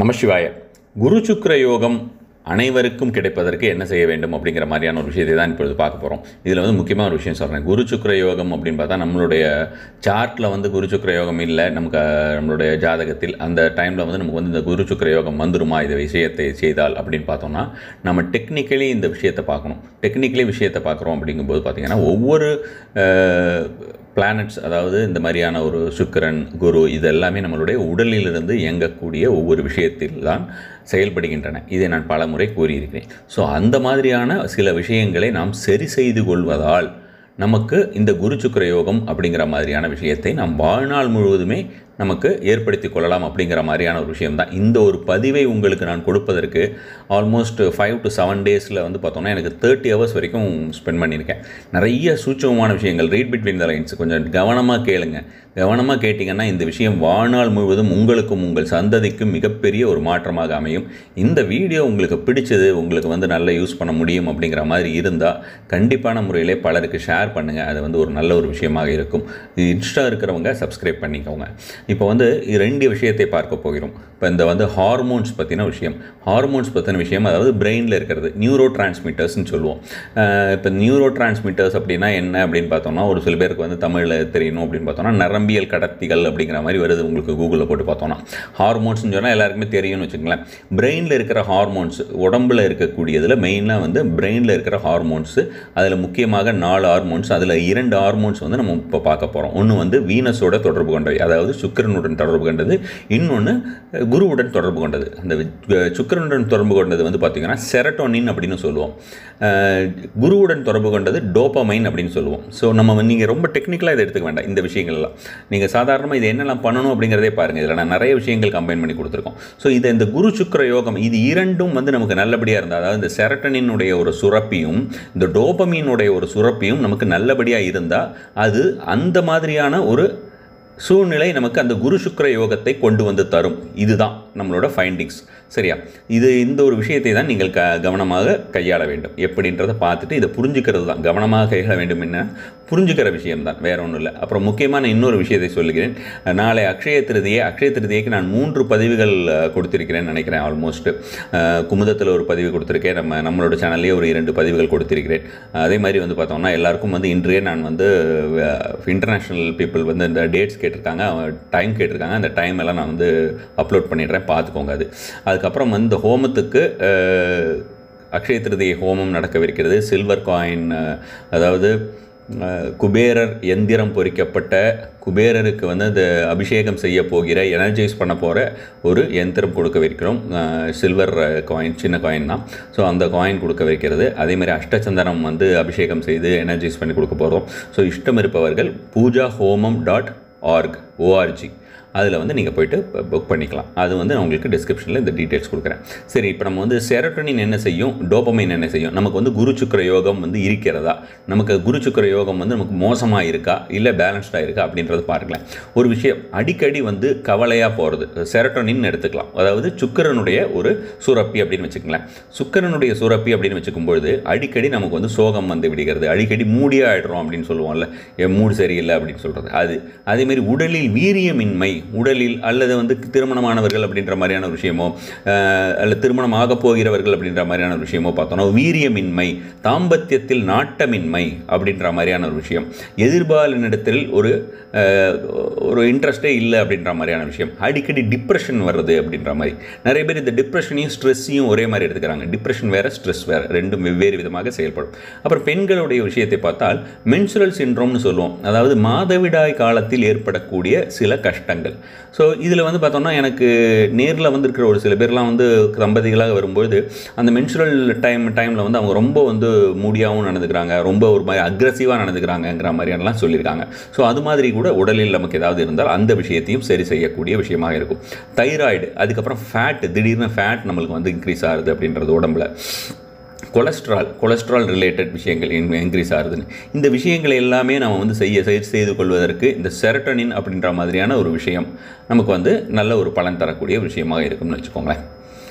நமசிவாய குரு சுக்கிர யோகம் அனைவருக்கும் கிடைப்பதற்கு என்ன செய்ய வேண்டும் அப்படிங்கிற மாதிரியான ஒரு விஷயத்தை தான் இப்பொழுது பார்க்க போகிறோம் இதில் வந்து முக்கியமான ஒரு விஷயம் சொல்கிறேன் குரு சுக்கிர யோகம் அப்படின்னு பார்த்தா நம்மளுடைய சார்ட்டில் வந்து குரு சுக்கிர யோகம் இல்லை நமக்கு அஹ், நம்மளுடைய ஜாதகத்தில் அந்த டைமில் வந்து நமக்கு வந்து இந்த குரு சுக்கிர யோகம் வந்துருமா இந்த விஷயத்தை செய்தால் அப்படின்னு பார்த்தோம்னா நம்ம டெக்னிக்கலி இந்த விஷயத்தை பார்க்கணும் டெக்னிக்கலி விஷயத்தை பார்க்குறோம் அப்படிங்கும்போது பார்த்தீங்கன்னா ஒவ்வொரு பிளானட்ஸ் அதாவது இந்த மாதிரியான ஒரு சுக்கிரன் குரு இது எல்லாமே நம்மளுடைய உடலிலிருந்து இயங்கக்கூடிய ஒவ்வொரு விஷயத்தில் தான் செயல்படுகின்றன இதை நான் பல முறை கூறியிருக்கிறேன் ஸோ அந்த மாதிரியான சில விஷயங்களை நாம் சரி செய்து கொள்வதால் நமக்கு இந்த குரு சுக்கிர யோகம் அப்படிங்கிற மாதிரியான விஷயத்தை நாம் வாழ்நாள் முழுவதுமே நமக்கு ஏற்படுத்தி கொள்ளலாம் அப்படிங்கிற மாதிரியான ஒரு விஷயம் தான் இந்த ஒரு பதிவை உங்களுக்கு நான் கொடுப்பதற்கு ஆல்மோஸ்ட் ஃபைவ் டு செவன் டேஸில் வந்து பார்த்தோம்னா எனக்கு தேர்ட்டி ஹவர்ஸ் வரைக்கும் ஸ்பெண்ட் பண்ணியிருக்கேன் நிறைய சூட்சமமான விஷயங்கள் ரீட் பிட்வீன் த லைன்ஸ் கொஞ்சம் கவனமாக கேளுங்க கவனமாக கேட்டிங்கன்னா இந்த விஷயம் வாழ்நாள் முழுவதும் உங்களுக்கும் உங்கள் சந்ததிக்கும் மிகப்பெரிய ஒரு மாற்றமாக அமையும் இந்த வீடியோ உங்களுக்கு பிடிச்சது உங்களுக்கு வந்து நல்லா யூஸ் பண்ண முடியும் அப்படிங்கிற மாதிரி இருந்தால் கண்டிப்பான முறையிலே பலருக்கு ஷேர் பண்ணுங்கள் அது வந்து ஒரு நல்ல ஒரு விஷயமாக இருக்கும் இன்ஸ்டா இருக்கிறவங்க சப்ஸ்கிரைப் பண்ணிக்கோங்க இப்போ வந்து இது ரெண்டு விஷயத்தை பார்க்க போகிறோம் இப்போ இந்த வந்து ஹார்மோன்ஸ் பற்றின விஷயம் ஹார்மோன்ஸ் பற்றின விஷயம் அதாவது பிரெயினில் இருக்கிறது நியூரோ டிரான்ஸ்மிட்டர்ஸ்னு சொல்லுவோம் அஹ் இப்போ நியூரோ டிரான்ஸ்மிட்டர்ஸ் அப்படின்னா என்ன அப்படின்னு பார்த்தோம்னா ஒரு சில பேருக்கு வந்து தமிழில் தெரியணும் அப்படின்னு பார்த்தோம்னா நரம்பியல் கடத்திகள் அப்படிங்கிற மாதிரி வருது உங்களுக்கு கூகுளில் போட்டு பார்த்தோம்னா ஹார்மோன்ஸ்னு சொன்னால் எல்லாருக்குமே தெரியும்னு வச்சுங்களேன் பிரெயினில் இருக்கிற ஹார்மோன்ஸ் உடம்புல இருக்கக்கூடியதில் மெயினாக வந்து பிரெயினில் இருக்கிற ஹார்மோன்ஸு அதில் முக்கியமாக நாலு ஹார்மோன்ஸ் அதில் இரண்டு ஹார்மோன்ஸ் வந்து நம்ம இப்போ பார்க்க போகிறோம் ஒன்று வந்து வீனஸோட தொடர்பு கொண்டவை அதாவது சுக்கிரனுடன் தொடர்பு கொண்டது இன்னொன்று குருவுடன் தொடர்பு கொண்டது அந்த வி- சுக்கிரனுடன் தொடர்பு கொண்டது வந்து பார்த்திங்கன்னா செரட்டோனின் அப்படின்னு சொல்லுவோம் அஹ், குருவுடன் தொடர்பு கொண்டது டோப்பமைன் அப்படின்னு சொல்லுவோம் ஸோ நம்ம நீங்கள் ரொம்ப டெக்னிக்கலாக இதை எடுத்துக்க வேண்டாம் இந்த விஷயங்கள்லாம் நீங்கள் சாதாரணமாக இது என்னெல்லாம் பண்ணணும் அப்படிங்கிறதே பாருங்கள் இதில் நான் நிறைய விஷயங்கள் கம்பைன் பண்ணி கொடுத்துருக்கோம் ஸோ இது இந்த குரு சுக்கிர யோகம் இது இரண்டும் வந்து நமக்கு நல்லபடியாக இருந்தால் அதாவது இந்த செரட்டனினுடைய ஒரு சுரப்பியும் இந்த டோபமீனுடைய ஒரு சுரப்பியும் நமக்கு நல்லபடியாக இருந்தால் அது அந்த மாதிரியான ஒரு சூழ்நிலை நமக்கு அந்த குரு சுக்கிர யோகத்தை கொண்டு வந்து தரும் இதுதான் நம்மளோட ஃபைண்டிங்ஸ் சரியா இது இந்த ஒரு விஷயத்தை தான் நீங்கள் க கவனமாக கையாள வேண்டும் எப்படின்றத பார்த்துட்டு இதை புரிஞ்சுக்கிறது தான் கவனமாக கையாள வேண்டும் என்ன புரிஞ்சுக்கிற விஷயம்தான் வேற ஒன்றும் இல்லை அப்புறம் முக்கியமான இன்னொரு விஷயத்தை சொல்லுகிறேன் நாளை அக்ஷய திருதியை அக்ஷய திருதியைக்கு நான் மூன்று பதிவுகள் அஹ், கொடுத்திருக்கிறேன் நினைக்கிறேன் ஆல்மோஸ்ட் குமுதத்தில் ஒரு பதிவு கொடுத்துருக்கேன் நம்ம நம்மளோட சேனல்லே ஒரு இரண்டு பதிவுகள் கொடுத்திருக்கிறேன் அதே மாதிரி வந்து பார்த்தோம்னா எல்லாருக்கும் வந்து இன்றைய நான் வந்து இன்டர்நேஷ்னல் பீப்புள் வந்து இந்த டேட்ஸ் கேட்டிருக்காங்க டைம் கேட்டிருக்காங்க அந்த டைம் எல்லாம் நான் வந்து அப்லோட் பண்ணிடுறேன் பார்த்துக்கோங்க அது அதுக்கப்புறம் வந்து இந்த ஹோமத்துக்கு அஹ், அக்ஷய திருதியை ஹோமம் நடக்கவிருக்கிறது சில்வர் காயின் அதாவது அஹ், குபேரர் எந்திரம் பொறிக்கப்பட்ட குபேரருக்கு வந்து அந்த அபிஷேகம் செய்ய போகிற எனர்ஜைஸ் பண்ண போகிற ஒரு எந்திரம் கொடுக்கவிருக்கிறோம் சில்வர் காயின் சின்ன காயின் தான் ஸோ அந்த காயின் கொடுக்க வைக்கிறது அதேமாதிரி அஷ்டச்சந்தனம் வந்து அபிஷேகம் செய்து எனர்ஜைஸ் பண்ணி கொடுக்க போகிறோம் ஸோ இஷ்டம் இருப்பவர்கள் பூஜா ஹோமம் டாட் ஆர்க் ஓஆர்ஜி அதில் வந்து நீங்கள் போயிட்டு புக் பண்ணிக்கலாம் அது வந்து நான் உங்களுக்கு டிஸ்கிரிப்ஷனில் இந்த டீட்டெயில்ஸ் கொடுக்குறேன் சரி இப்போ நம்ம வந்து செரட்டோனின் என்ன செய்யும் டோபமைன் என்ன செய்யும் நமக்கு வந்து குரு சுக்கிர யோகம் வந்து இருக்கிறதா நமக்கு குரு சுக்கிர யோகம் வந்து நமக்கு மோசமாக இருக்கா இல்லை பேலன்ஸ்டாக இருக்கா அப்படின்றத பார்க்கலாம் ஒரு விஷயம் அடிக்கடி வந்து கவலையாக போகிறது செரட்டோனின் எடுத்துக்கலாம் அதாவது சுக்கிரனுடைய ஒரு சுரப்பி அப்படின்னு வச்சுக்கலாம் சுக்கிரனுடைய சுரப்பி அப்படின்னு வச்சுக்கும் பொழுது அடிக்கடி நமக்கு வந்து சோகம் வந்து விடுகிறது அடிக்கடி மூடியாக ஆயிடுறோம் அப்படின்னு சொல்லுவோம்ல என் மூடு சரியில்லை அப்படின்னு சொல்கிறது அது அதேமாரி உடலில் வீரியமின்மை உடலில் அல்லது வந்து திருமணமானவர்கள் அப்படின்ற மாதிரியான ஒரு விஷயமோ அஹ், அல்லது திருமணம் ஆகப் போகிறவர்கள் அப்படின்ற மாதிரியான ஒரு விஷயமோ பார்த்தோம்னா வீரியமின்மை தாம்பத்தியத்தில் நாட்டமின்மை அப்படின்ற மாதிரியான ஒரு விஷயம் எதிர்பாலினிடத்தில் ஒரு அஹ், ஒரு இன்ட்ரெஸ்டே இல்லை அப்படின்ற மாதிரியான விஷயம் அடிக்கடி டிப்ரெஷன் வர்றது அப்படின்ற மாதிரி நிறைய பேர் இந்த டிப்ரெஷனையும் ஸ்ட்ரெஸ்ஸையும் ஒரே மாதிரி எடுத்துக்கிறாங்க டிப்ரெஷன் வேறு ஸ்ட்ரெஸ் வேறு ரெண்டும் வெவ்வேறு விதமாக செயல்படும் அப்புறம் பெண்களுடைய விஷயத்தை பார்த்தால் மென்சுரல் சின்ட்ரோம்னு சொல்லுவோம் அதாவது மாதவிடாய் காலத்தில் ஏற்படக்கூடிய சில கஷ்டங்கள் ஸோ இதில் வந்து பார்த்தோம்னா எனக்கு நேரில் வந்திருக்கிற ஒரு சில பேர்லாம் வந்து தம்பதிகளாக வரும்பொழுது அந்த மென்சுரல் டைம் டைமில் வந்து அவங்க ரொம்ப வந்து மூடியாகவும் நடந்துக்கிறாங்க ரொம்ப ஒரு மாதிரி அக்ரஸிவாக நடந்துக்கிறாங்கங்கிற மாதிரியெல்லாம் சொல்லியிருக்காங்க ஸோ அது மாதிரி கூட உடலில் நமக்கு ஏதாவது இருந்தால் அந்த விஷயத்தையும் சரி செய்யக்கூடிய விஷயமாக இருக்கும் தைராய்டு அதுக்கப்புறம் ஃபேட் திடீர்னு ஃபேட் நம்மளுக்கு வந்து இன்க்ரீஸ் ஆகுது அப்படின்றது உடம்புல கொலஸ்ட்ரால் கொலஸ்ட்ரால் ரிலேட்டட் விஷயங்கள் இன்க்ரீஸ் ஆகுதுன்னு இந்த விஷயங்களை எல்லாமே நம்ம வந்து செய்ய சரி செய்து கொள்வதற்கு இந்த செரட்டனின் அப்படின்ற மாதிரியான ஒரு விஷயம் நமக்கு வந்து நல்ல ஒரு பலன் தரக்கூடிய விஷயமாக இருக்கும்னு வச்சுக்கோங்களேன்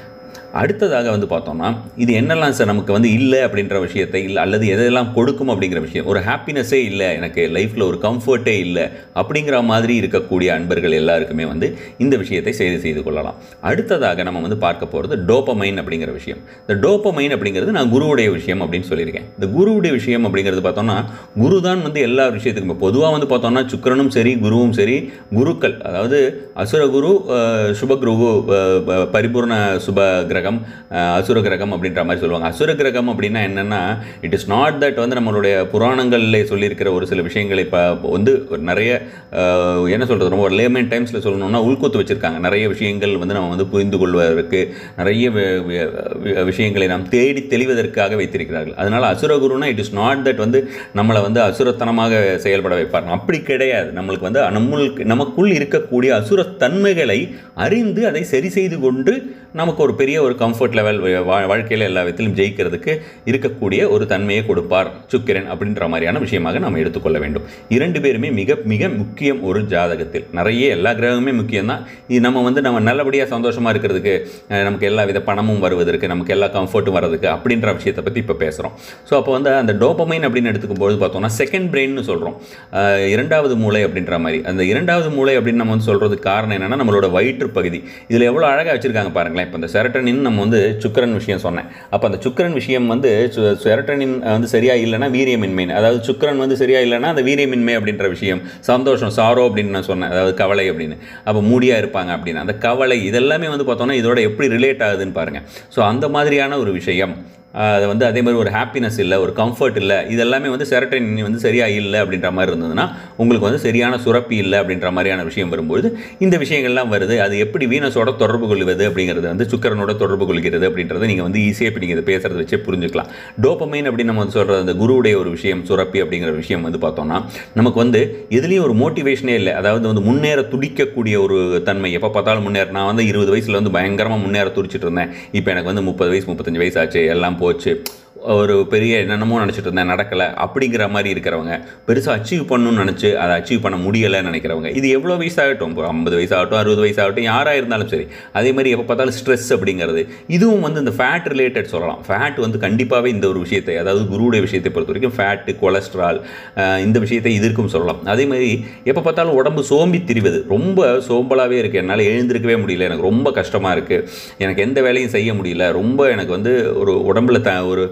அடுத்ததாக வந்து பார்த்தோம்னா இது என்னெல்லாம் சார் நமக்கு வந்து இல்லை அப்படின்ற விஷயத்தை இல்லை அல்லது எதெல்லாம் கொடுக்கும் அப்படிங்கிற விஷயம் ஒரு ஹாப்பினஸ்ஸே இல்லை எனக்கு லைஃப்பில் ஒரு கம்ஃபர்ட்டே இல்லை அப்படிங்கிற மாதிரி இருக்கக்கூடிய அன்பர்கள் எல்லாருக்குமே வந்து இந்த விஷயத்தை செய்து செய்து கொள்ளலாம் அடுத்ததாக நம்ம வந்து பார்க்க போகிறது டோப்பமைன் அப்படிங்கிற விஷயம் இந்த டோப்பமைன் அப்படிங்கிறது நான் குருவுடைய விஷயம் அப்படின்னு சொல்லியிருக்கேன் இந்த குருவுடைய விஷயம் அப்படிங்கிறது பார்த்தோம்னா குரு தான் வந்து எல்லா விஷயத்துக்கும் இப்போ பொதுவாக வந்து பார்த்தோம்னா சுக்கிரனும் சரி குருவும் சரி குருக்கள் அதாவது அசுரகுரு அஹ், சுபகுரு அஹ், ப- பரிபூர்ண சுப கிரகம் அஹ், அசுர கிரகம் அப்படின்ற மாதிரி சொல்லுவாங்க அசுர கிரகம் அப்படின்னா என்னென்னா இட் இஸ் நாட் தட் வந்து நம்மளுடைய புராணங்களில் சொல்லியிருக்கிற ஒரு சில விஷயங்களை இப்போ வந்து ஒரு நிறைய அஹ், என்ன சொல்கிறது ரொம்ப லேமன் டைம்ஸில் சொல்லணும்னா உள்கூத்து வச்சுருக்காங்க நிறைய விஷயங்கள் வந்து நம்ம வந்து புரிந்து கொள்வதற்கு நிறைய வி- வி- வி- விஷயங்களை நாம் தேடி தெளிவதற்காக வைத்திருக்கிறார்கள் அதனால் அசுரகுருனா இட் இஸ் நாட் தட் வந்து நம்மளை வந்து அசுரத்தனமாக செயல்பட வைப்பார் அப்படி கிடையாது நம்மளுக்கு வந்து நம்மளுக்கு நமக்குள் இருக்கக்கூடிய அசுரத்தன்மைகளை அறிந்து அதை சரி செய்து கொண்டு நமக்கு ஒரு பெரிய ஒரு கம்ஃபர்ட் லெவல் வாழ்க்கையில் எல்லா விதத்திலும் ஜெயிக்கிறதுக்கு இருக்கக்கூடிய ஒரு தன்மையை கொடுப்பார் சுக்கிரன் அப்படின்ற மாதிரியான விஷயமாக நாம் எடுத்துக்கொள்ள வேண்டும் இரண்டு பேருமே மிக மிக முக்கியம் ஒரு ஜாதகத்தில் நிறைய எல்லா கிரகமே முக்கியம்தான் இது நம்ம வந்து நம்ம நல்லபடியாக சந்தோஷமாக இருக்கிறதுக்கு அஹ், நமக்கு எல்லா வித பணமும் வருவதற்கு நமக்கு எல்லா கம்ஃபர்ட்டும் வர்றதுக்கு அப்படின்ற விஷயத்தை பற்றி இப்போ பேசுகிறோம் ஸோ அப்போ வந்து அந்த டோபமைன் அப்படின்னு எடுத்துக்கும்போது பார்த்தோம்னா செகண்ட் பிரெயின்னு சொல்கிறோம் இரண்டாவது மூளை அப்படின்ற மாதிரி அந்த இரண்டாவது மூளை அப்படின்னு நம்ம வந்து சொல்கிறதுக்கு காரணம் என்னென்னா நம்மளோட வயிற்று பகுதி இதில் எவ்வளோ அழகாக வச்சுருக்காங்க பாருங்களேன் இப்போ இந்த செரட்டனின் நம்ம வந்து சுக்கரன் விஷயம் சொன்னேன் அப்போ அந்த சுக்கரன் விஷயம் வந்து சு- செரட்டனின் வந்து சரியா இல்லைன்னா வீரியமின்மை அதாவது சுக்கரன் வந்து சரியா இல்லைன்னா அந்த வீரியமின்மை அப்படின்ற விஷயம் சந்தோஷம் சாரோ அப்படின்னு நான் சொன்னேன் அதாவது கவலை அப்படின்னு அப்போ மூடியாக இருப்பாங்க அப்படின்னு அந்த கவலை இதெல்லாமே வந்து பார்த்தோம்னா இதோட எப்படி ரிலேட் ஆகுதுன்னு பாருங்கள் ஸோ அந்த மாதிரியான ஒரு விஷயம் ஆஹ் அது வந்து அதே மாதிரி ஒரு ஹாப்பினஸ் இல்லை ஒரு கம்ஃபர்ட் இல்லை இதெல்லாமே வந்து செரட்டனின் வந்து சரியாக இல்லை அப்படின்ற மாதிரி இருந்ததுன்னா உங்களுக்கு வந்து சரியான சுரப்பி இல்லை அப்படின்ற மாதிரியான விஷயம் வரும்போது இந்த விஷயங்கள்லாம் வருது அது எப்படி வீனஸோட தொடர்பு கொள்வது அப்படிங்கிறது வந்து சுக்கரனோட தொடர்பு கொள்கிறது அப்படின்றத நீங்கள் வந்து ஈஸியாக இப்போ நீங்கள் இதை பேசுகிறத வச்சே புரிஞ்சுக்கலாம் டோப்பமைன் அப்படின்னு நம்ம வந்து சொல்கிறது அந்த குருவுடைய ஒரு விஷயம் சுரப்பி அப்படிங்கிற விஷயம் வந்து பார்த்தோம்னா நமக்கு வந்து எதுலேயும் ஒரு மோட்டிவேஷனே இல்லை அதாவது வந்து முன்னேற துடிக்கக்கூடிய ஒரு தன்மை எப்போ பார்த்தாலும் முன்னேற நான் வந்து இருபது வயசில் வந்து பயங்கரமாக முன்னேற துடிச்சிட்டு இருந்தேன் இப்போ எனக்கு வந்து முப்பது வயசு முப்பத்தஞ்சு வயசு ஆச்சு எல்லாம் போச்சு ஒரு பெரிய என்னென்னமோ நினச்சிட்டு இருந்தேன் நடக்கலை அப்படிங்கிற மாதிரி இருக்கிறவங்க பெருசாக அச்சீவ் பண்ணணும்னு நினச்சி அதை அச்சீவ் பண்ண முடியலைன்னு நினைக்கிறவங்க இது எவ்வளோ வயசாகட்டும் இப்போ ஐம்பது வயசாகட்டும் அறுபது வயசாகட்டும் யாராக இருந்தாலும் சரி அதே மாதிரி எப்போ பார்த்தாலும் ஸ்ட்ரெஸ் அப்படிங்கிறது இதுவும் வந்து இந்த ஃபேட் ரிலேட்டட் சொல்லலாம் ஃபேட் வந்து கண்டிப்பாகவே இந்த ஒரு விஷயத்தை அதாவது குருவுடைய விஷயத்தை பொறுத்த வரைக்கும் ஃபேட்டு கொலஸ்ட்ரால் அஹ், இந்த விஷயத்தை இதற்கும் சொல்லலாம் அதே மாதிரி எப்போ பார்த்தாலும் உடம்பு சோம்பி திரிவது ரொம்ப சோம்பலாகவே இருக்குது என்னால் எழுந்திருக்கவே முடியல எனக்கு ரொம்ப கஷ்டமாக இருக்குது எனக்கு எந்த வேலையும் செய்ய முடியல ரொம்ப எனக்கு வந்து ஒரு உடம்புல த ஒரு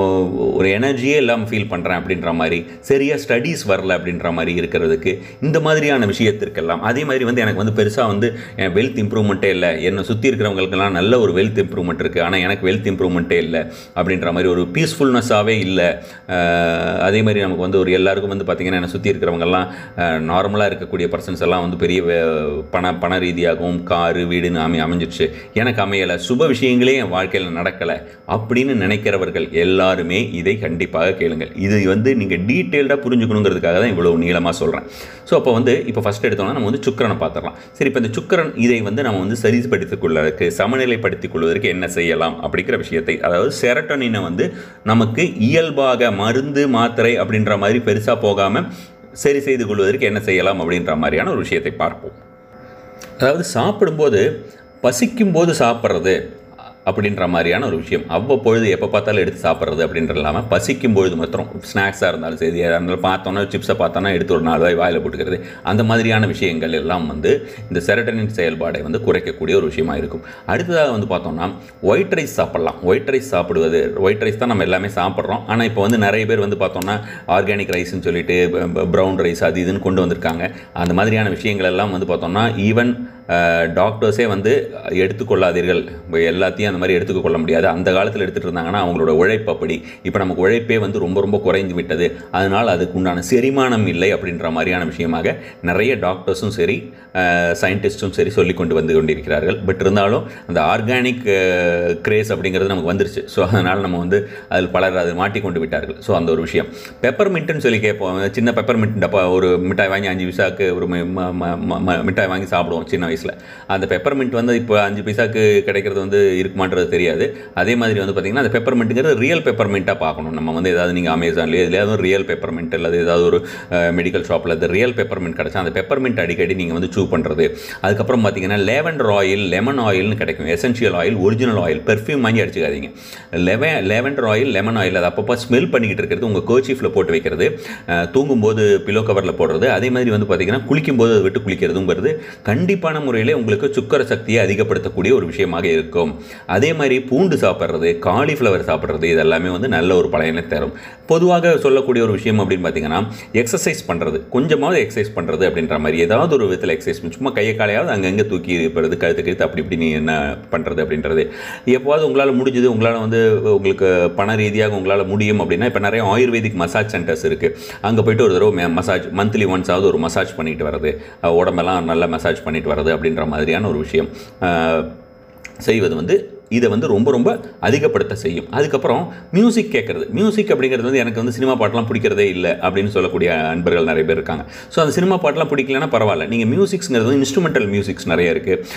ஒரு எனர்ஜியே இல்லாமல் ஃபீல் பண்ணுறேன் அப்படின்ற மாதிரி சரியாக ஸ்டடீஸ் வரல அப்படின்ற மாதிரி இருக்கிறதுக்கு இந்த மாதிரியான விஷயத்திற்கெல்லாம் அதே மாதிரி வந்து எனக்கு வந்து பெருசாக வந்து வெல்த் இம்ப்ரூவ்மெண்ட்டே இல்லை என்னை சுற்றி இருக்கிறவங்களுக்கெல்லாம் நல்ல ஒரு வெல்த் இம்ப்ரூவ்மெண்ட் இருக்குது ஆனால் எனக்கு வெல்த் இம்ப்ரூவ்மெண்ட்டே இல்லை அப்படின்ற மாதிரி ஒரு பீஸ்ஃபுல்னஸாகவே இல்லை அஹ் அதே மாதிரி நமக்கு வந்து ஒரு எல்லாருக்கும் வந்து பார்த்திங்கன்னா என்னை சுற்றி இருக்கிறவங்கெல்லாம் நார்மலாக இருக்கக்கூடிய பர்சன்ஸ் எல்லாம் வந்து பெரிய வே- பண பண ரீதியாகவும் காரு வீடுன்னு அமை அமைஞ்சிடுச்சு எனக்கு அமையலை சுப விஷயங்களே என் வாழ்க்கையில் நடக்கலை அப்படின்னு நினைக்கிறவர்கள் எல்லாருமே இதை கண்டிப்பாக கேளுங்கள் இது வந்து நீங்கள் டீட்டெயில்டாக புரிஞ்சுக்கணுங்கிறதுக்காக தான் இவ்வளோ நீளமாக சொல்கிறேன் ஸோ அப்போ வந்து இப்போ ஃபஸ்ட் எடுத்தோம்னா நம்ம வந்து சுக்கிரனை பார்த்துடலாம் சரி இப்போ இந்த சுக்கிரன் இதை வந்து நம்ம வந்து சரிப்படுத்திக் கொள்வதற்கு சமநிலைப்படுத்திக் கொள்வதற்கு என்ன செய்யலாம் அப்படிங்கிற விஷயத்தை அதாவது செரட்டனினை வந்து நமக்கு இயல்பாக மருந்து மாத்திரை அப்படின்ற மாதிரி பெருசாக போகாமல் சரி செய்து கொள்வதற்கு என்ன செய்யலாம் அப்படின்ற மாதிரியான ஒரு விஷயத்தை பார்ப்போம் அதாவது சாப்பிடும்போது பசிக்கும்போது சாப்பிட்றது அப்படின்ற மாதிரியான ஒரு விஷயம் அவ்வப்பொழுது எப்போ பார்த்தாலும் எடுத்து சாப்பிட்றது அப்படின்ற இல்லாமல் பசிக்கும் பொழுது மாத்திரம் ஸ்நாக்ஸாக இருந்தாலும் சரி எதாக இருந்தாலும் பார்த்தோன்னா சிப்ஸை பார்த்தோன்னா எடுத்து ஒரு நாலு வாய் வாயில் போட்டுக்கிறது அந்த மாதிரியான விஷயங்கள் எல்லாம் வந்து இந்த செரட்டனின் செயல்பாடை வந்து குறைக்கக்கூடிய ஒரு விஷயமா இருக்கும் அடுத்ததாக வந்து பார்த்தோம்னா ஒயிட் ரைஸ் சாப்பிட்லாம் ஒயிட் ரைஸ் சாப்பிடுவது ஒயிட் ரைஸ் தான் நம்ம எல்லாமே சாப்பிட்றோம் ஆனால் இப்போ வந்து நிறைய பேர் வந்து பார்த்தோம்னா ஆர்கானிக் ரைஸ்னு சொல்லிட்டு ப்ரௌன் ரைஸ் அது இதுன்னு கொண்டு வந்திருக்காங்க அந்த மாதிரியான விஷயங்கள் எல்லாம் வந்து பார்த்தோம்னா ஈவன் டாக்டர்ஸே வந்து எடுத்துக்கொள்ளாதீர்கள் இப்ப எல்லாத்தையும் அந்த மாதிரி எடுத்துக்க கொள்ள முடியாது அந்த காலத்தில் எடுத்துகிட்டு இருந்தாங்கன்னா அவங்களோட உழைப்பு அப்படி இப்போ நமக்கு உழைப்பே வந்து ரொம்ப ரொம்ப குறைந்து விட்டது அதனால் அதுக்கு உண்டான செரிமானம் இல்லை அப்படின்ற மாதிரியான விஷயமாக நிறைய டாக்டர்ஸும் சரி சயின்டிஸ்ட்டும் சரி சொல்லி கொண்டு வந்து கொண்டிருக்கிறார்கள் பட் இருந்தாலும் அந்த ஆர்கானிக் கிரேஸ் அப்படிங்கிறது நமக்கு வந்துருச்சு ஸோ அதனால் நம்ம வந்து அதில் பலர் அதை மாட்டிக்கொண்டு விட்டார்கள் ஸோ அந்த ஒரு விஷயம் பெப்பர் மின்ட்டுன்னு சொல்லி கேட்போம் சின்ன பெப்பர் மின்ட் டப்பா ஒரு மிட்டாய் வாங்கி அஞ்சு விசாக்கு ஒரு மி- ம- ம- ம- ம- மிட்டாய் வாங்கி சாப்பிடுவோம் சின்ன வயசுல ப்ரைஸில் அந்த பெப்பர்மெண்ட் வந்து இப்போ அஞ்சு பைசாக்கு கிடைக்கிறது வந்து இருக்குமான்றது தெரியாது அதே மாதிரி வந்து பார்த்திங்கன்னா அந்த பெப்பர்மெண்ட்டுங்கிறது ரியல் பெப்பர்மெண்ட்டாக பார்க்கணும் நம்ம வந்து ஏதாவது நீங்கள் அமேசான்லேயே எதுலையாவது ஒரு ரியல் பெப்பர்மெண்ட் அல்லது ஏதாவது ஒரு மெடிக்கல் ஷாப்பில் அது ரியல் பெப்பர்மெண்ட் கிடச்சா அந்த பெப்பர்மெண்ட் அடிக்கடி நீங்கள் வந்து சூ பண்ணுறது அதுக்கப்புறம் பார்த்தீங்கன்னா லேவண்டர் ஆயில் லெமன் ஆயில்னு கிடைக்கும் essential oil original oil perfume வாங்கி அடிச்சுக்காதீங்க லெவ லேவண்டர் ஆயில் லெமன் ஆயில் அது அப்பப்போ ஸ்மெல் பண்ணிக்கிட்டு இருக்கிறது உங்கள் கோச்சீஃபில் போட்டு வைக்கிறது அஹ், தூங்கும்போது பிலோ கவரில் போடுறது அதே மாதிரி வந்து பார்த்தீங்கன்னா குளிக்கும்போது அதை விட்டு குளிக்கிறதுங்கிறது கண்டிப்பான முறையில் உங்களுக்கு சுக்கர சக்தியை அதிகப்படுத்தக்கூடிய ஒரு விஷயமாக இருக்கும் அதே மாதிரி பூண்டு சாப்பிட்றது காலிஃப்ளவர் சாப்பிட்றது இதெல்லாமே வந்து நல்ல ஒரு பலனை தரும் பொதுவாக சொல்லக்கூடிய ஒரு விஷயம் அப்படின்னு பார்த்தீங்கன்னா எக்ஸசைஸ் பண்ணுறது கொஞ்சமாவது எக்ஸசைஸ் பண்ணுறது அப்படின்ற மாதிரி ஏதாவது ஒரு விதத்தில் எக்ஸசைஸ் சும்மா கையை காலையாவது அங்கங்கே தூக்கி இருப்பது கழுத்து கழுத்து அப்படி இப்படி நீ என்ன பண்ணுறது அப்படின்றது எப்போவாவது உங்களால் முடிஞ்சது உங்களால் வந்து உங்களுக்கு பண ரீதியாக உங்களால் முடியும் அப்படின்னா இப்போ நிறைய ஆயுர்வேதிக் மசாஜ் சென்டர்ஸ் இருக்குது அங்கே போயிட்டு ஒரு தடவை மசாஜ் மந்த்லி ஒன்ஸாவது ஒரு மசாஜ் பண்ணிட்டு வர்றது அஹ் உடம்பெல்லாம் நல்லா மசாஜ் பண்ணிட்டு வர்றது அப்படின்ற மாதிரியான ஒரு விஷயம் அஹ் செய்வது வந்து இதை வந்து ரொம்ப ரொம்ப அதிகப்படுத்த செய்யும் அதுக்கப்புறம் மியூசிக் கேட்குறது மியூசிக் அப்படிங்கிறது வந்து எனக்கு வந்து சினிமா பாட்டெலாம் பிடிக்கிறதே இல்லை அப்படின்னு சொல்லக்கூடிய அன்பர்கள் நிறைய பேர் இருக்காங்க ஸோ அந்த சினிமா பாட்டெலாம் பிடிக்கலன்னா பரவாயில்ல நீங்கள் மியூசிக்ஸ்ங்கிறது வந்து இன்ஸ்ட்ருமெண்டல் மியூசிக்ஸ் நிறைய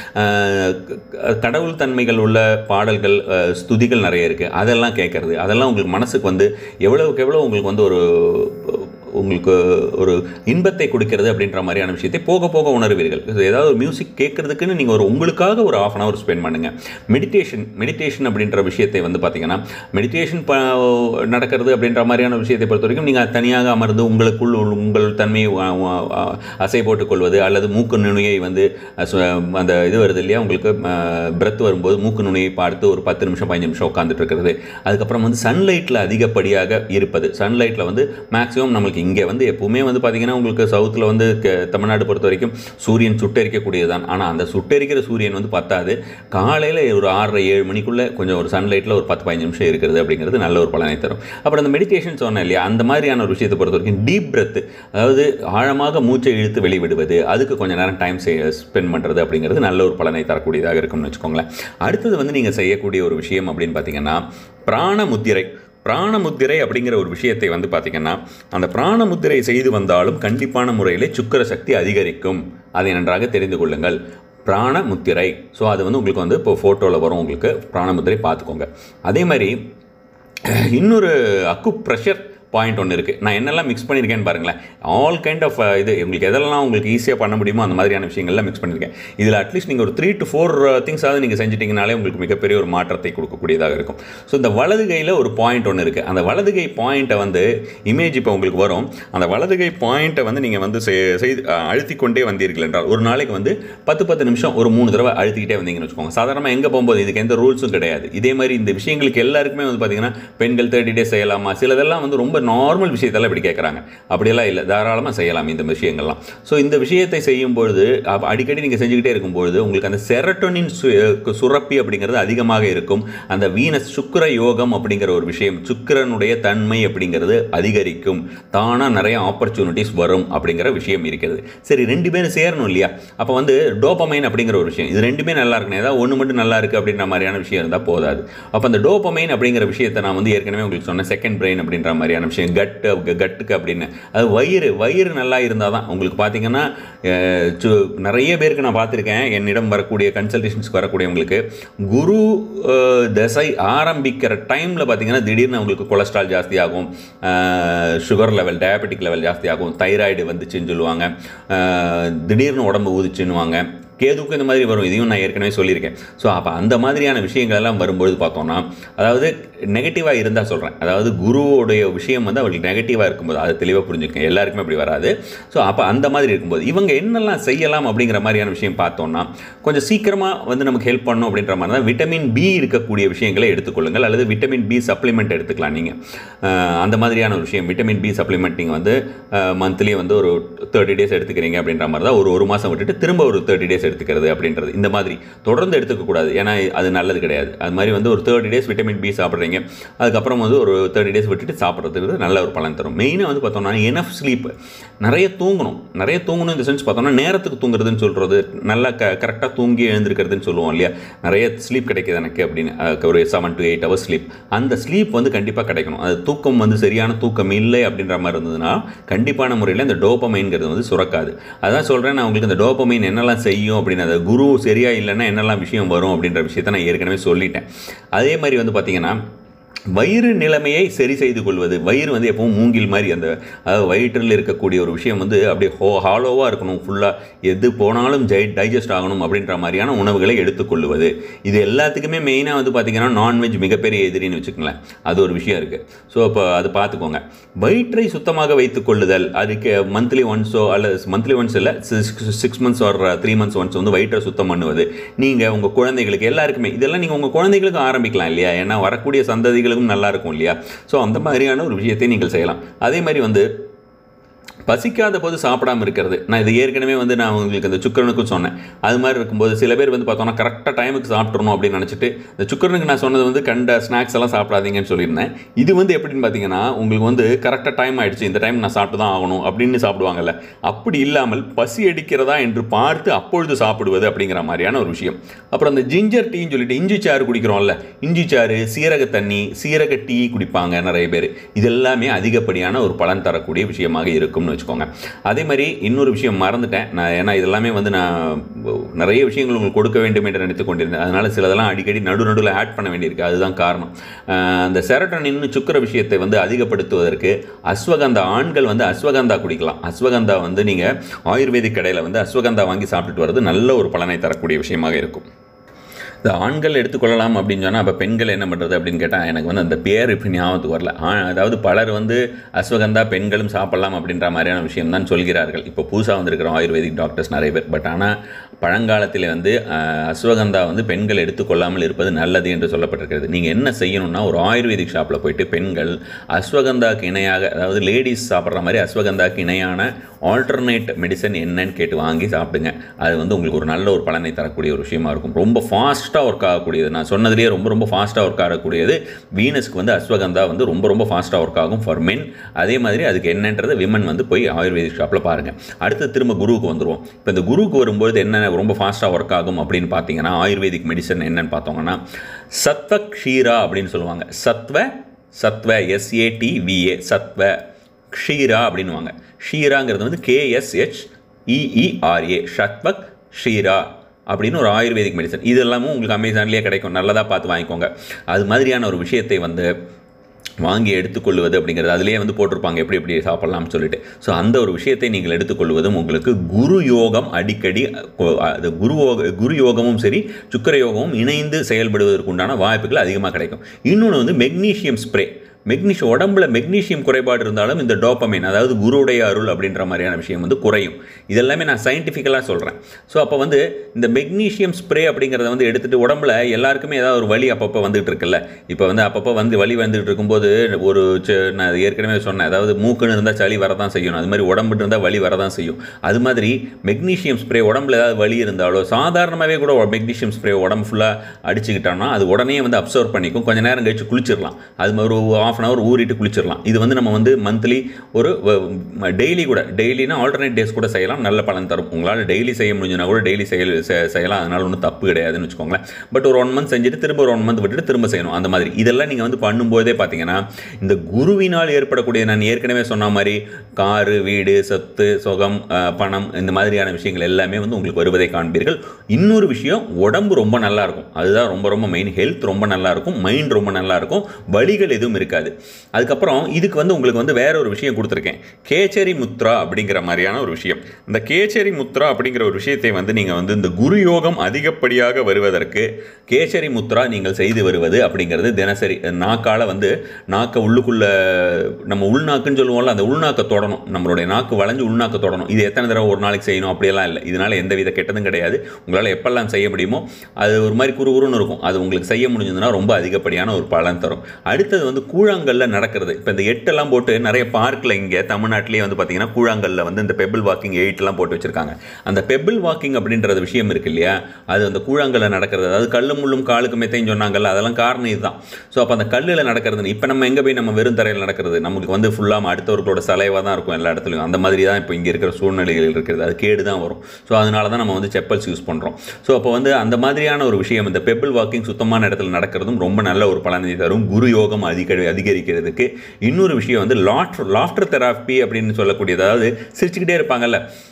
இருக்குது கடவுள் தன்மைகள் உள்ள பாடல்கள் அஹ், ஸ்துதிகள் நிறைய இருக்குது அதெல்லாம் கேட்குறது அதெல்லாம் உங்களுக்கு மனசுக்கு வந்து எவ்வளவுக்கு எவ்வளோ உங்களுக்கு வந்து ஒரு உங்களுக்கு ஒரு இன்பத்தை கொடுக்கிறது அப்படின்ற மாதிரியான விஷயத்தை போக போக உணர்வீர்கள் இது ஏதாவது ஒரு மியூசிக் கேட்கறதுக்குன்னு நீங்கள் ஒரு உங்களுக்காக ஒரு ஆஃப் அன் ஹவர் ஸ்பெண்ட் பண்ணுங்கள் மெடிடேஷன் மெடிடேஷன் அப்படின்ற விஷயத்தை வந்து பார்த்தீங்கன்னா மெடிடேஷன் ப நடக்கிறது அப்படின்ற மாதிரியான விஷயத்தை பொறுத்த வரைக்கும் நீங்கள் தனியாக அமர்ந்து உங்களுக்குள் உள்ள- உங்கள் தன்மையை அ- அ- அ- அசை போட்டுக் கொள்வது அல்லது மூக்கு நுனியை வந்து அ, சு- அந்த இது வருது இல்லையா உங்களுக்கு பிரெத் வரும்போது மூக்கு நுனியை பார்த்து ஒரு பத்து நிமிஷம் பதினஞ்சு நிமிஷம் உட்காந்துட்டு இருக்கிறது அதுக்கப்புறம் வந்து சன்லைட்டில் அதிகப்படியாக இருப்பது சன்லைட்டில் வந்து மேக்ஸிமம் நம்மளுக்கு இங்கே வந்து எப்பவுமே வந்து பார்த்தீங்கன்னா உங்களுக்கு சவுத்தில் வந்து க- தமிழ்நாடு பொறுத்த வரைக்கும் சூரியன் சுட்டெரிக்கக்கூடியது தான் ஆனால் அந்த சுட்டெரிக்கிற சூரியன் வந்து பத்தாது காலையில் ஒரு ஆறரை ஏழு மணிக்குள்ளே கொஞ்சம் ஒரு சன்லைட்டில் ஒரு பத்து பதினஞ்சு நிமிஷம் இருக்கிறது அப்படிங்கிறது நல்ல ஒரு பலனை தரும் அப்புறம் அந்த மெடிடேஷன் சொன்னேன் இல்லையா அந்த மாதிரியான ஒரு விஷயத்தை பொறுத்த வரைக்கும் டீப் பிரெத் அதாவது ஆழமாக மூச்சை இழுத்து வெளிவிடுவது அதுக்கு கொஞ்சம் நேரம் டைம் ஸ்பெண்ட் பண்ணுறது அப்படிங்கிறது நல்ல ஒரு பலனை தரக்கூடியதாக இருக்கும்னு வச்சுக்கோங்களேன் அடுத்தது வந்து நீங்கள் செய்யக்கூடிய ஒரு விஷயம் அப்படின்னு பார்த்தீங்கன்னா பிராண முத்திரை பிராணமுத்திரை அப்படிங்கிற ஒரு விஷயத்தை வந்து பார்த்திங்கன்னா அந்த பிராணமுத்திரை செய்து வந்தாலும் கண்டிப்பான முறையில் சுக்கிர சக்தி அதிகரிக்கும் அதை நன்றாக தெரிந்து கொள்ளுங்கள் பிராணமுத்திரை ஸோ அது வந்து உங்களுக்கு வந்து இப்போ ஃபோட்டோவில் வரும் உங்களுக்கு பிராணமுத்திரை பார்த்துக்கோங்க அதே மாதிரி இன்னொரு அக்கு ப்ரெஷர் பாயிண்ட் ஒன்று இருக்குது நான் என்னெல்லாம் மிக்ஸ் பண்ணியிருக்கேன்னு பாருங்களேன் ஆல் கைண்ட் ஆஃப் இது உங்களுக்கு எதெல்லாம் உங்களுக்கு ஈஸியாக பண்ண முடியுமோ அந்த மாதிரியான விஷயங்கள்லாம் மிக்ஸ் பண்ணியிருக்கேன் இதில் அட்லீஸ்ட் நீங்கள் ஒரு த்ரீ டு ஃபோர் திங்ஸாவது நீங்கள் செஞ்சிட்டிங்கனாலே உங்களுக்கு மிகப்பெரிய ஒரு மாற்றத்தை கொடுக்கக்கூடியதாக இருக்கும் ஸோ இந்த வலது கையில் ஒரு பாயிண்ட் ஒன்று இருக்குது அந்த வலது கை பாயிண்ட்டை வந்து இமேஜ் இப்போ உங்களுக்கு வரும் அந்த வலது கை பாயிண்ட்டை வந்து நீங்கள் வந்து செய்- செய்து அழுத்தி கொண்டே வந்தீர்கள் என்றால் ஒரு நாளைக்கு வந்து பத்து பத்து நிமிஷம் ஒரு மூணு தடவை அழுத்திக்கிட்டே வந்தீங்கன்னு வச்சுக்கோங்க சாதாரணமாக எங்கே போகும்போது இதுக்கு எந்த ரூல்ஸும் கிடையாது இதே மாதிரி இந்த விஷயங்களுக்கு எல்லாருக்குமே வந்து பார்த்தீங்கன்னா பெண்கள் தேர்ட்டி டேஸ் செய்யலாமா சிலதெல்லாம் வந்து ரொம்ப நார்மல் விஷயத்தெல்லாம் இப்படி கேட்குறாங்க அப்படியெல்லாம் இல்லை தாராளமாக செய்யலாம் இந்த விஷயங்கள்லாம் ஸோ இந்த விஷயத்தை செய்யும் பொழுது அப்ப அடிக்கடி நீங்கள் செஞ்சுக்கிட்டே இருக்கும்பொழுது உங்களுக்கு அந்த செரட்டோனின் சு- சுரப்பி அப்படிங்கிறது அதிகமாக இருக்கும் அந்த வீனஸ் சுக்கிர யோகம் அப்படிங்கிற ஒரு விஷயம் சுக்கிரனுடைய தன்மை அப்படிங்கிறது அதிகரிக்கும் தானாக நிறைய ஆப்பர்ச்சுனிட்டிஸ் வரும் அப்படிங்கிற விஷயம் இருக்கிறது சரி ரெண்டு பேரும் சேரணும் இல்லையா அப்போ வந்து டோப்பமைன் அப்படிங்கிற ஒரு விஷயம் இது ரெண்டுமே நல்லா இருக்கணும் ஏதாவது ஒன்று மட்டும் நல்லா இருக்குது அப்படின்ற மாதிரியான விஷயம் இருந்தால் போதாது அப்போ அந்த டோப்பமைன் அப்படிங்கிற விஷயத்தை நான் வந்து ஏற்கனவே உங்களுக்கு சொன்னேன் செகண்ட் பிரெயின் அப்படின்ற மாதிரியான விஷயம் கட்டு கட்டுக்கு அப்படின்னு அது வயிறு வயிறு நல்லா இருந்தால் தான் உங்களுக்கு பார்த்தீங்கன்னா அஹ், சு- நிறைய பேருக்கு நான் பார்த்துருக்கேன் என்னிடம் வரக்கூடிய கன்சல்டேஷன்ஸ்க்கு வரக்கூடியவங்களுக்கு குரு அஹ், தசை ஆரம்பிக்கிற டைமில் பார்த்தீங்கன்னா திடீர்னு உங்களுக்கு கொலஸ்ட்ரால் ஜாஸ்தியாகும் சுகர் லெவல் டயபெட்டிக் லெவல் ஜாஸ்தியாகும் தைராய்டு வந்துச்சுன்னு சொல்லுவாங்க அஹ், திடீர்னு உடம்பு ஊதிச்சுன்னுவாங்க கேதுக்கும் இந்த மாதிரி வரும் இதையும் நான் ஏற்கனவே சொல்லியிருக்கேன் ஸோ அப்போ அந்த மாதிரியான விஷயங்கள் எல்லாம் வரும்பொழுது பார்த்தோம்னா அதாவது நெகட்டிவாக இருந்தால் சொல்கிறேன் அதாவது குருவோடைய விஷயம் வந்து அவங்களுக்கு நெகட்டிவாக இருக்கும்போது அதை தெளிவாக புரிஞ்சுக்கங்க எல்லாருக்குமே அப்படி வராது ஸோ அப்போ அந்த மாதிரி இருக்கும்போது இவங்க என்னெல்லாம் செய்யலாம் அப்படிங்கிற மாதிரியான விஷயம் பார்த்தோம்னா கொஞ்சம் சீக்கிரமாக வந்து நமக்கு ஹெல்ப் பண்ணும் அப்படின்ற மாதிரி தான் விட்டமின் பி இருக்கக்கூடிய விஷயங்களை எடுத்துக்கொள்ளுங்கள் அல்லது விட்டமின் பி சப்ளிமெண்ட் எடுத்துக்கலாம் நீங்கள் அந்த மாதிரியான ஒரு விஷயம் விட்டமின் பி சப்ளிமெண்ட் நீங்கள் வந்து மந்த்லி வந்து ஒரு தேர்ட்டி டேஸ் எடுத்துக்கிறீங்க அப்படின்ற மாதிரி தான் ஒரு ஒரு மாதம் விட்டுட்டு திரும்ப ஒரு தேர்ட்டி டேஸ் எடுத்துக்கிறது அப்படின்றது இந்த மாதிரி தொடர்ந்து எடுத்துக்கக்கூடாது ஏன்னா அது நல்லது கிடையாது அது மாதிரி வந்து ஒரு தேர்ட்டி டேஸ் விட்டமின் பி சாப்பிட்றீங்க அதுக்கப்புறம் வந்து ஒரு தேர்ட்டி டேஸ் விட்டுட்டு சாப்பிட்றதுக்கு நல்ல ஒரு பலன் தரும் மெயினாக வந்து பார்த்தோம்னா எனஃப் ஸ்லீப் நிறைய தூங்கணும் நிறைய தூங்கணும் இந்த சென்ஸ் பார்த்தோம்னா நேரத்துக்கு தூங்குறதுன்னு சொல்கிறது நல்லா க கரெக்டாக தூங்கி எழுந்திருக்கிறதுன்னு சொல்லுவோம் இல்லையா நிறைய ஸ்லீப் கிடைக்குது எனக்கு அப்படின்னு அதுக்கு ஒரு seven to eight hours sleep அந்த ஸ்லீப் வந்து கண்டிப்பாக கிடைக்கணும் அது தூக்கம் வந்து சரியான தூக்கம் இல்லை அப்படின்ற மாதிரி இருந்ததுன்னா கண்டிப்பான முறையில் இந்த டோப்பமைன்கிறது வந்து சுரக்காது அதான் சொல்கிறேன் நான் உங்களுக்கு இந்த டோப்பமைன் என்னெல்லாம் செய்யும் அப்படின்னு அது குரு சரியா இல்லைன்னா என்னெல்லாம் விஷயம் வரும் அப்படின்ற விஷயத்த நான் ஏற்கனவே சொல்லிட்டேன் அதே மாதிரி வந்து பார்த்திங்கன்னா வயிறு நிலைமையை சரி செய்து கொள்வது வயிறு வந்து எப்பவும் மூங்கில் மாதிரி அந்த அதாவது வயிற்றில் இருக்கக்கூடிய ஒரு விஷயம் வந்து அப்படியே ஹோ ஹாலோவாக இருக்கணும் ஃபுல்லாக எது போனாலும் ஜை டைஜஸ்ட் ஆகணும் அப்படின்ற மாதிரியான உணவுகளை எடுத்துக்கொள்வது இது எல்லாத்துக்குமே மெயினாக வந்து பார்த்திங்கன்னா நான்வெஜ் மிகப்பெரிய எதிரின்னு வச்சுக்கோங்களேன் அது ஒரு விஷயம் இருக்குது ஸோ இப்போ அது பார்த்துக்கோங்க வயிற்றை சுத்தமாக வைத்துக் கொள்ளுதல் அதுக்கு மந்த்லி ஒன்ஸோ அல்லது மந்த்லி ஒன்ஸ் இல்லை six months or three months once வந்து வயிற்றை சுத்தம் பண்ணுவது நீங்கள் உங்கள் குழந்தைகளுக்கு எல்லாருக்குமே இதெல்லாம் நீங்கள் உங்கள் குழந்தைகளுக்கு ஆரம்பிக்கலாம் இல்லையா ஏன்னா வரக்கூடிய சந்ததிகளுக்கும் நல்லா இருக்கும் இல்லையா ஸோ அந்த மாதிரியான ஒரு விஷயத்தை நீங்கள் செய்யலாம் அதே மாதிரி வந்து பசிக்காத போது சாப்பிடாம இருக்கிறது நான் இது ஏற்கனவே வந்து நான் உங்களுக்கு இந்த சுக்கரனுக்கும் சொன்னேன் அது மாதிரி இருக்கும்போது சில பேர் வந்து பார்த்தோன்னா கரெக்டாக டைமுக்கு சாப்பிட்றணும் அப்படின்னு நினச்சிட்டு இந்த சுக்கரனுக்கு நான் சொன்னது வந்து கண்ட ஸ்நாக்ஸ் எல்லாம் சாப்பிடாதீங்கன்னு சொல்லியிருந்தேன் இது வந்து எப்படின்னு பார்த்தீங்கன்னா உங்களுக்கு வந்து கரெக்டாக டைம் ஆயிடுச்சு இந்த டைம் நான் சாப்பிட்டு தான் ஆகணும் அப்படின்னு சாப்பிடுவாங்கல்ல அப்படி இல்லாமல் பசி அடிக்கிறதா என்று பார்த்து அப்பொழுது சாப்பிடுவது அப்படிங்கிற மாதிரியான ஒரு விஷயம் அப்புறம் அந்த ஜிஞ்சர் டீன்னு சொல்லிட்டு இஞ்சி சாறு குடிக்கிறோம்ல இஞ்சி சாறு சீரக தண்ணி சீரக டீ குடிப்பாங்க நிறைய பேர் இதெல்லாமே அதிகப்படியான ஒரு பலன் தரக்கூடிய விஷயமாக இருக்கும்னு வச்சுக்கோங்க அதே மாதிரி இன்னொரு விஷயம் மறந்துட்டேன் நான் ஏன்னா இதெல்லாமே வந்து நான் நிறைய விஷயங்கள் உங்களுக்கு கொடுக்க வேண்டும் என்று நினைத்து கொண்டிருந்தேன் அதனால் சிலதெல்லாம் அடிக்கடி நடு நடுவில் ஆட் பண்ண வேண்டியிருக்கு அதுதான் காரணம் அஹ் அந்த செரட்டனின் சுக்கர விஷயத்தை வந்து அதிகப்படுத்துவதற்கு அஸ்வகந்தா ஆண்கள் வந்து அஸ்வகந்தா குடிக்கலாம் அஸ்வகந்தா வந்து நீங்கள் ஆயுர்வேதிக் கடையில் வந்து அஸ்வகந்தா வாங்கி சாப்பிட்டுட்டு வர்றது நல்ல ஒரு பலனை தரக்கூடிய விஷயமாக இருக்கும் இந்த ஆண்கள் எடுத்துக்கொள்ளலாம் அப்படின்னு சொன்னால் அப்போ பெண்கள் என்ன பண்ணுறது அப்படின்னு கேட்டால் எனக்கு வந்து அந்த பேர் இப்போ ஞாபகத்துக்கு வரல ஆ அதாவது பலர் வந்து அஸ்வகந்தா பெண்களும் சாப்பிடலாம் அப்படின்ற மாதிரியான விஷயம் தான் சொல்கிறார்கள் இப்போ புதுசாக வந்திருக்கிற ஆயுர்வேதிக் டாக்டர்ஸ் நிறைய பேர் பட் ஆனால் பழங்காலத்தில் வந்து அஹ், அஸ்வகந்தா வந்து பெண்கள் எடுத்துக்கொள்ளாமல் இருப்பது நல்லது என்று சொல்லப்பட்டிருக்கிறது நீங்கள் என்ன செய்யணும்னா ஒரு ஆயுர்வேதிக் ஷாப்பில் போயிட்டு பெண்கள் அஸ்வகந்தாக்கு இணையாக அதாவது லேடிஸ் சாப்பிட்ற மாதிரி அஸ்வகந்தாக்கு இணையான ஆல்டர்னேட் மெடிசன் என்னன்னு கேட்டு வாங்கி சாப்பிடுங்க அது வந்து உங்களுக்கு ஒரு நல்ல ஒரு பலனை தரக்கூடிய ஒரு விஷயமா இருக்கும் ரொம்ப ஃபாஸ்ட்டாக ஒர்க் ஆகக்கூடியது நான் சொன்னதுலேயே ரொம்ப ரொம்ப ஃபாஸ்ட்டாக ஒர்க் ஆகக்கூடியது வீனஸ்க்கு வந்து அஸ்வகந்தா வந்து ரொம்ப ரொம்ப ஃபாஸ்ட்டாக ஒர்க் ஆகும் ஃபார் மென் அதே மாதிரி அதுக்கு என்னன்றது விமன் வந்து போய் ஆயுர்வேதிக் ஷாப்பில் பாருங்கள் அடுத்து திரும்ப குருவுக்கு வந்துருவோம் இப்போ இந்த குருவுக்கு வரும்போது என்ன ரொம்ப ஃபாஸ்ட்டாக ஒர்க் ஆகும் அப்படின்னு பார்த்தீங்கன்னா ஆயுர்வேதிக் மெடிசன் என்னன்னு பார்த்தோங்கன்னா சத்வ க்ஷீரா அப்படின்னு சொல்லுவாங்க சத்வ சத்வ எஸ்ஏடிவிஏ சத்வ க்ஷீரா அப்படின்னுவாங்க ஷீராங்கிறது வந்து கேஎஸ்ஹெச் இஇஆர்ஏ ஷத்வக் ஷீரா அப்படின்னு ஒரு ஆயுர்வேதிக் மெடிசன் இது எல்லாமும் உங்களுக்கு அமேசான்லேயே கிடைக்கும் நல்லதாக பார்த்து வாங்கிக்கோங்க அது மாதிரியான ஒரு விஷயத்தை வந்து வாங்கி எடுத்துக்கொள்வது அப்படிங்கிறது அதிலேயே வந்து போட்டிருப்பாங்க எப்படி எப்படி சாப்பிட்லாம்னு சொல்லிட்டு ஸோ அந்த ஒரு விஷயத்தை நீங்கள் எடுத்துக்கொள்வதும் உங்களுக்கு குரு யோகம் அடிக்கடி கொ- அது குரு யோக குரு யோகமும் சரி சுக்கிர யோகமும் இணைந்து செயல்படுவதற்கு உண்டான வாய்ப்புகள் அதிகமாக கிடைக்கும் இன்னொன்று வந்து மெக்னீஷியம் ஸ்ப்ரே மெக்னீஷியம் உடம்புல மெக்னீஷியம் குறைபாடு இருந்தாலும் இந்த டோப்பமைன் அதாவது குருவுடைய அருள் அப்படின்ற மாதிரியான விஷயம் வந்து குறையும் இதெல்லாமே நான் சயின்டிஃபிக்கலாக சொல்கிறேன் ஸோ அப்போ வந்து இந்த மெக்னீஷியம் ஸ்ப்ரே அப்படிங்கிறத வந்து எடுத்துகிட்டு உடம்புல எல்லாருக்குமே ஏதாவது ஒரு வலி அப்பப்போ வந்துகிட்டு இருக்குல்ல இப்போ வந்து அப்பப்போ வந்து வலி வந்துகிட்டு இருக்கும்போது ஒரு ச- நான் அது ஏற்கனவே சொன்னேன் அதாவது மூக்குன்னு இருந்தால் சளி வரதான் செய்யும் அது மாதிரி உடம்புட்டு இருந்தால் வலி வரதான் செய்யும் அது மாதிரி மெக்னீஷியம் ஸ்ப்ரே உடம்புல ஏதாவது வலி இருந்தாலோ சாதாரணமாகவே கூட மெக்னீஷியம் ஸ்ப்ரே உடம்பு ஃபுல்லாக அடிச்சுக்கிட்டோம்னா அது உடனே வந்து அப்சர்வ் பண்ணிக்கும் கொஞ்ச நேரம் கழிச்சு குளிச்சிடலாம் அது மாதிரி ஒரு ஆஃப் அன் ஹவர் ஊறிட்டு குளிச்சிடலாம் இது வந்து நம்ம வந்து மந்த்லி ஒரு டெய்லி கூட டெய்லினா ஆல்டர்னேட் டேஸ் கூட செய்யலாம் நல்ல பலன் தரும் உங்களால் டெய்லி செய்ய முடிஞ்சுனா கூட டெய்லி செய்ய செ- செய்யலாம் அதனால ஒன்றும் தப்பு கிடையாதுன்னு வச்சுக்கோங்களேன் பட் ஒரு ஒன் மந்த் செஞ்சுட்டு திரும்ப ஒரு ஒன் மந்த் விட்டுட்டு திரும்ப செய்யணும் அந்த மாதிரி இதெல்லாம் நீங்கள் வந்து பண்ணும்போதே பார்த்தீங்கன்னா இந்த குருவினால் ஏற்படக்கூடிய நான் ஏற்கனவே சொன்ன மாதிரி காரு வீடு சொத்து சுகம் அஹ், பணம் இந்த மாதிரியான விஷயங்கள் எல்லாமே வந்து உங்களுக்கு வருவதை காண்பீர்கள் இன்னொரு விஷயம் உடம்பு ரொம்ப நல்லா இருக்கும் அதுதான் ரொம்ப ரொம்ப மெயின் ஹெல்த் ரொம்ப நல்லா இருக்கும் மைண்ட் ரொம்ப நல்லா இருக்கும் வலிகள் எதுவும் இருக்காது அதுக்கப்புறம் இதுக்கு வந்து உங்களுக்கு வந்து வேற ஒரு விஷயம் கொடுத்துருக்கேன் கேச்சரி முத்ரா அப்படிங்கிற மாதிரியான ஒரு விஷயம் இந்த கேச்சரி முத்ரா அப்படிங்கிற ஒரு விஷயத்தை வந்து நீங்கள் வந்து இந்த குரு யோகம் அதிகப்படியாக வருவதற்கு கேச்சரி முத்ரா நீங்கள் செய்து வருவது அப்படிங்கிறது தினசரி நாக்கால வந்து நாக்கை உள்ளுக்குள்ள நம்ம உள்நாக்குன்னு சொல்லுவோம்ல அந்த உள்நாக்கை தொடணும் நம்மளுடைய நாக்கு வளைஞ்சு உள்நாக்கை தொடணும் இது எத்தனை தடவை ஒரு நாளைக்கு செய்யணும் அப்படியெல்லாம் இல்லை இதனால எந்த வித கெட்டதும் கிடையாது உங்களால் எப்பெல்லாம் செய்ய முடியுமோ அது ஒரு மாதிரி குறுகுறுன்னு இருக்கும் அது உங்களுக்கு செய்ய முடிஞ்சதுன்னா ரொம்ப அதிகப்படியான ஒரு பலன் தரும் அடுத்தது வந்து கூழாங்கல்ல நடக்கிறது இப்போ இந்த எட்டெல்லாம் போட்டு நிறைய பார்க்கில் இங்கே தமிழ்நாட்டிலேயே வந்து பார்த்தீங்கன்னா கூழாங்கல்ல வந்து இந்த பெபிள் வாக்கிங் எயிட்லாம் போட்டு வச்சிருக்காங்க அந்த பெபிள் வாக்கிங் அப்படின்றது விஷயம் இருக்கு இல்லையா அது அந்த கூழாங்கல்ல நடக்கிறது அதாவது கல்லும் முள்ளும் காலுக்கு மெத்தைன்னு சொன்னாங்கல்ல அதெல்லாம் காரணம் இதுதான் ஸோ அப்போ அந்த கல்லில் நடக்கிறது இப்போ நம்ம எங்கே போய் நம்ம வெறும் தரையில் நடக்கிறது நமக்கு வந்து ஃபுல்லாக அடுத்தவர்களோட சலைவாக தான் இருக்கும் எல்லா இடத்துலையும் அந்த மாதிரி தான் இப்போ இங்கே இருக்கிற சூழ்நிலைகள் இருக்கிறது அது கேடு தான் வரும் ஸோ அதனால தான் நம்ம வந்து செப்பல்ஸ் யூஸ் பண்ணுறோம் ஸோ அப்போ வந்து அந்த மாதிரியான ஒரு விஷயம் இந்த பெபிள் வாக்கிங் சுத்தமான இடத்துல நடக்கிறதும் ரொம்ப நல்ல ஒரு பலனை தரும் குரு யோகம் அதிக அதிகரிக்கிறதுக்கு இன்னொரு விஷயம் வந்து லாஃப்டர் லாஃப்டர் தெராப்பி அப்படின்னு சொல்லக்கூடியது அதாவது சிரிச்சுக்கிட்டே இருப்பாங்கல்ல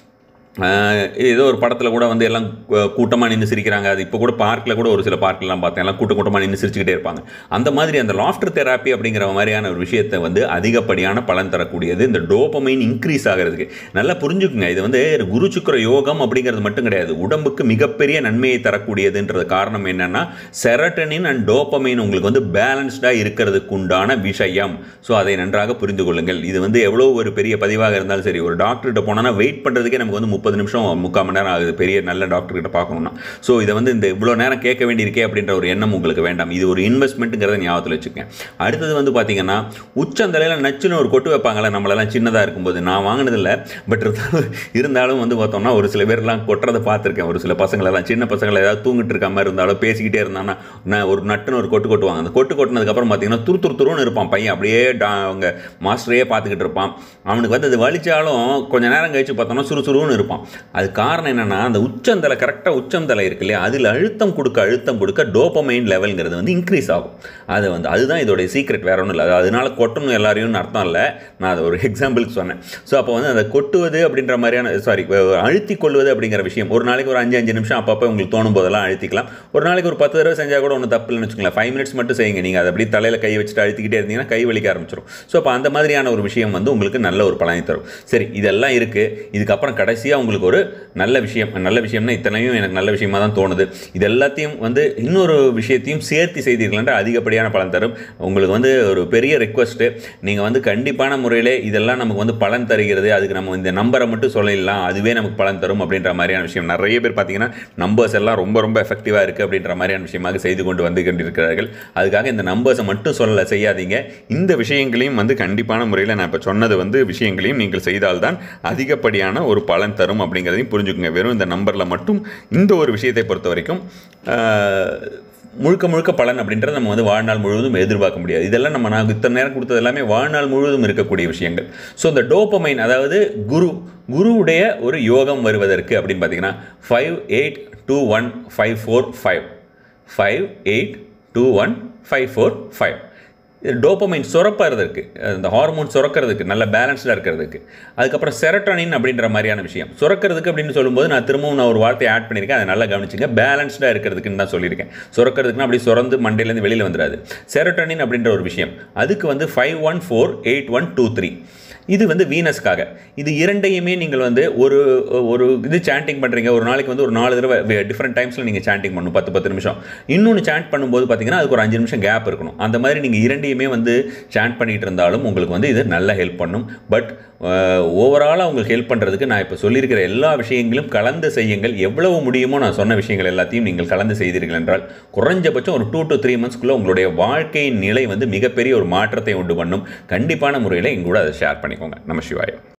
ஆஹ் ஏதோ ஒரு படத்தில் கூட வந்து எல்லாம் கூட்டமாக நின்று சிரிக்கிறாங்க அது இப்போ கூட பார்க்கில் கூட ஒரு சில பார்க்கெலாம் பார்த்தேன் எல்லாம் கூட்ட கூட்டமாக நின்று சிரிச்சுக்கிட்டே இருப்பாங்க அந்த மாதிரி அந்த லாஃப்டர் தெராப்பி அப்படிங்கிற மாதிரியான ஒரு விஷயத்தை வந்து அதிகப்படியான பலன் தரக்கூடியது இந்த டோபமைன் இன்க்ரீஸ் ஆகிறதுக்கு நல்லா புரிஞ்சுக்குங்க இது வந்து குரு சுக்கிர யோகம் அப்படிங்கிறது மட்டும் கிடையாது உடம்புக்கு மிகப்பெரிய நன்மையை தரக்கூடியதுன்றது காரணம் என்னன்னா செரட்டனின் அண்ட் டோபமைன் உங்களுக்கு வந்து பேலன்ஸ்டாக இருக்கிறதுக்கு உண்டான விஷயம் ஸோ அதை நன்றாக புரிந்து கொள்ளுங்கள் இது வந்து எவ்வளோ ஒரு பெரிய பதிவாக இருந்தாலும் சரி ஒரு டாக்டர்கிட்ட போனோன்னா வெயிட் பண்ணுறதுக்கே நமக்கு வந்து முப்பது நிமிஷம் முக்கால் மணி நேரம் ஆகுது பெரிய நல்ல டாக்டர்கிட்ட பார்க்கணும்னா ஸோ இதை வந்து இந்த இவ்வளோ நேரம் கேட்க வேண்டியிருக்கே அப்படின்ற ஒரு எண்ணம் உங்களுக்கு வேண்டாம் இது ஒரு இன்வெஸ்ட்மெண்ட்டுங்கிறத ஞாபகத்தில் வச்சுக்கேன் அடுத்தது வந்து பார்த்தீங்கன்னா உச்சந்தலையில் நச்சுன்னு ஒரு கொட்டு வைப்பாங்கல்ல நம்மளெல்லாம் சின்னதாக இருக்கும்போது நான் வாங்கினதில்ல பட் இருந்தாலும் வந்து பார்த்தோம்னா ஒரு சில பேர்லாம் கொட்டுறதை பார்த்துருக்கேன் ஒரு சில பசங்களெல்லாம் சின்ன பசங்களை ஏதாவது தூங்கிட்டு இருக்க மாதிரி இருந்தாலும் பேசிக்கிட்டே இருந்தாங்கன்னா நான் ஒரு நட்டுன்னு ஒரு கொட்டு கொட்டுவாங்க அந்த கொட்டு கொட்டினதுக்கப்புறம் பார்த்தீங்கன்னா துரு துரு துருன்னு இருப்பான் பையன் அப்படியே டா அவங்க மாஸ்டரையே பார்த்துக்கிட்டு இருப்பான் அவனுக்கு வந்து அது வலிச்சாலும் கொஞ்ச நேரம் கழிச்சு பார்த்தோம்னா சுறுசுறுன்னு இருப்பான் அது காரணம் என்னென்னா அந்த உச்சந்தலை கரெக்டாக உச்சந்தலை இருக்கு இல்லையா அதில் அழுத்தம் கொடுக்க அழுத்தம் கொடுக்க டோப்பமைன் லெவல்ங்கிறது வந்து இன்க்ரீஸ் ஆகும் அது வந்து அதுதான் இதோடைய சீக்ரெட் வேற ஒன்றும் இல்லை அது அதனால கொட்டணும் எல்லாரையும் அர்த்தம் இல்லை நான் அதை ஒரு எக்ஸாம்பிளுக்கு சொன்னேன் ஸோ அப்போ வந்து அந்த கொட்டுவது அப்படின்ற மாதிரியான சாரி அழுத்தி கொள்வது அப்படிங்கிற விஷயம் ஒரு நாளைக்கு ஒரு அஞ்சு அஞ்சு நிமிஷம் அப்பப்போ உங்களுக்கு தோணும் போதெல்லாம் அழுத்திக்கலாம் ஒரு நாளைக்கு ஒரு பத்து தடவை செஞ்சால் கூட ஒன்றும் தப்பு இல்லைன்னு வச்சுக்கலாம் ஃபைவ் மினிட்ஸ் மட்டும் செய்யுங்க நீங்கள் அதை அப்படியே தலையில் கை வச்சுட்டு அழுத்திக்கிட்டே இருந்தீங்கன்னா கை வலிக்க ஆரம்பிச்சிடும் ஸோ அப்போ அந்த மாதிரியான ஒரு விஷயம் வந்து உங்களுக்கு நல்ல ஒரு பலனை தரும் சரி இதெல்லாம் இருக்குது இதுக்கப்புறம் கடைசியாக உங்களுக்கு ஒரு நல்ல விஷயம் நல்ல விஷயம்னா இத்தனையும் எனக்கு நல்ல விஷயமா தான் தோணுது இது எல்லாத்தையும் வந்து இன்னொரு விஷயத்தையும் சேர்த்து செய்தீர்கள்ன்ற அதிகப்படியான பலன் தரும் உங்களுக்கு வந்து ஒரு பெரிய ரெக்வஸ்ட்டு நீங்கள் வந்து கண்டிப்பான முறையில் இதெல்லாம் நமக்கு வந்து பலன் தருகிறது அதுக்கு நம்ம இந்த நம்பரை மட்டும் சொல்லிடலாம் அதுவே நமக்கு பலன் தரும் அப்படின்ற மாதிரியான விஷயம் நிறைய பேர் பார்த்தீங்கன்னா நம்பர்ஸ் எல்லாம் ரொம்ப ரொம்ப எஃபெக்டிவாக இருக்குது அப்படின்ற மாதிரியான விஷயமாக செய்து கொண்டு வந்து கொண்டிருக்கிறார்கள் அதுக்காக இந்த நம்பர்ஸை மட்டும் சொல்ல செய்யாதீங்க இந்த விஷயங்களையும் வந்து கண்டிப்பான முறையில் நான் இப்போ சொன்னது வந்து விஷயங்களையும் நீங்கள் செய்தால்தான் அதிகப்படியான ஒரு பலன் தரும் அப்படிங்கிறதையும் புரிஞ்சுக்குங்க வெறும் இந்த நம்பரில் மட்டும் இந்த ஒரு விஷயத்தை பொறுத்த வரைக்கும் ஆஹ், முழுக்க முழுக்க பலன் அப்படின்றத நம்ம வந்து வாழ்நாள் முழுவதும் எதிர்பார்க்க முடியாது இதெல்லாம் நம்ம நான் இத்தனை நேரம் கொடுத்தது எல்லாமே வாழ்நாள் முழுவதும் இருக்கக்கூடிய விஷயங்கள் ஸோ இந்த டோப்பமைன் அதாவது குரு குருவுடைய ஒரு யோகம் வருவதற்கு அப்படின்னு பார்த்தீங்கன்னா five eight two one five four five five eight two one five four five dopamine சுரப்பறதுக்கு இந்த ஹார்மோன் சுரக்கிறதுக்கு நல்ல பேலன்ஸ்டாக இருக்கிறதுக்கு அதுக்கப்புறம் செரட்டோனின் அப்படின்ற மாதிரியான விஷயம் சுரக்கிறதுக்கு அப்படின்னு சொல்லும்போது நான் திரும்பவும் நான் ஒரு வார்த்தையை ஆட் பண்ணியிருக்கேன் அதை நல்லா கவனிச்சுங்க பேலன்ஸ்டாக இருக்கிறதுக்குன்னு தான் சொல்லியிருக்கேன் சுரக்கிறதுக்குன்னா அப்படி சுரந்து மண்டையிலேருந்து வெளியில் வந்துடாது செரட்டோனின் அப்படின்ற ஒரு விஷயம் அதுக்கு வந்து five one four eight one two three இது வந்து வீனஸ்க்காக இது இரண்டையுமே நீங்கள் வந்து ஒரு ஒரு இது சாண்டிங் பண்ணுறீங்க ஒரு நாளைக்கு வந்து ஒரு நாலு தடவை டிஃப்ரெண்ட் டைம்ஸில் நீங்கள் சாண்டிங் பண்ணணும் பத்து பத்து நிமிஷம் இன்னொன்று சாண்ட் பண்ணும்போது பார்த்தீங்கன்னா அதுக்கு ஒரு அஞ்சு நிமிஷம் கேப் இருக்கணும் அந்த மாதிரி நீங்கள் இரண்டையுமே வந்து சாண்ட் பண்ணிட்டு இருந்தாலும் உங்களுக்கு வந்து இது நல்லா ஹெல்ப் பண்ணும் பட் ஓவராலாக உங்களுக்கு ஹெல்ப் பண்ணுறதுக்கு நான் இப்போ சொல்லியிருக்கிற எல்லா விஷயங்களும் கலந்து செய்யுங்கள் எவ்வளவு முடியுமோ நான் சொன்ன விஷயங்கள் எல்லாத்தையும் நீங்கள் கலந்து செய்தீர்கள் என்றால் குறைஞ்சபட்சம் ஒரு டூ டு த்ரீ மந்த்ஸ்க்குள்ளே உங்களுடைய வாழ்க்கையின் நிலை வந்து மிகப்பெரிய ஒரு மாற்றத்தை உண்டு பண்ணும் கண்டிப்பான முறையில் எங்கூட அதை ஷேர் பண்ணிக்கோங்க நம்ம சிவாயம்